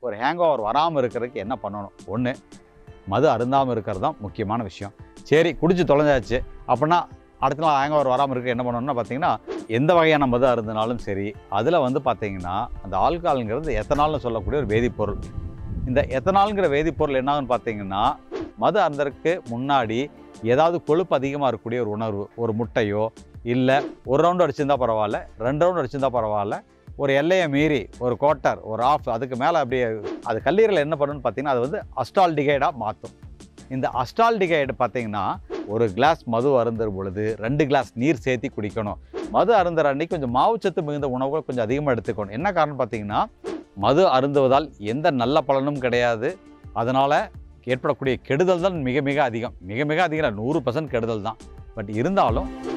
ஒரு hang over வராமல் இருக்கிறதுக்கு என்ன பண்ணணும் ஒன்று மது அருந்தாமல் இருக்கிறது தான் முக்கியமான விஷயம் சரி குடிச்சு தொலைஞ்சாச்சு அப்படின்னா அடுத்த நாள் ஹேங் ஓவர் வராமல் இருக்க என்ன பண்ணணும்னா பார்த்தீங்கன்னா எந்த வகையான மது அருந்தினாலும் சரி அதில் வந்து பார்த்தீங்கன்னா அந்த ஆல்கஹால்ங்கிறது எத்தனால்னு சொல்லக்கூடிய ஒரு வேதிப்பொருள் இந்த எத்தனால்ங்கிற வேதிப்பொருள் என்ன ஆகுன்னு பார்த்தீங்கன்னா மது அருந்தருக்கு முன்னாடி ஏதாவது கொழுப்பு அதிகமாக இருக்கக்கூடிய ஒரு உணர்வு ஒரு முட்டையோ இல்லை ஒரு ரவுண்டு அடிச்சிருந்தா பரவாயில்ல ரெண்டு ரவுண்டு அடிச்சிருந்தா பரவாயில்ல ஒரு எல்லையை மீறி ஒரு குவார்ட்டர் ஒரு ஆஃப் அதுக்கு மேலே அப்படியே அது கல்லீரல் என்ன பண்ணுன்னு பார்த்தீங்கன்னா அது வந்து அஸ்டால்டிகைடாக மாற்றும் இந்த அஸ்டால்டிகைடு பார்த்தீங்கன்னா ஒரு கிளாஸ் மது அருந்தும் பொழுது ரெண்டு கிளாஸ் நீர் சேர்த்தி குடிக்கணும் மது அருந்துற அன்னைக்கு கொஞ்சம் மாவுச்சத்து மிகுந்த உணவுகள் கொஞ்சம் அதிகமாக எடுத்துக்கணும் என்ன காரணம் பார்த்தீங்கன்னா மது அருந்துவதால் எந்த நல்ல பலனும் கிடையாது அதனால் ஏற்படக்கூடிய கெடுதல் தான் மிக மிக அதிகம் மிக மிக அதிகம் இல்லை, நூறு பர்சன்ட் கெடுதல் தான் பட் இருந்தாலும்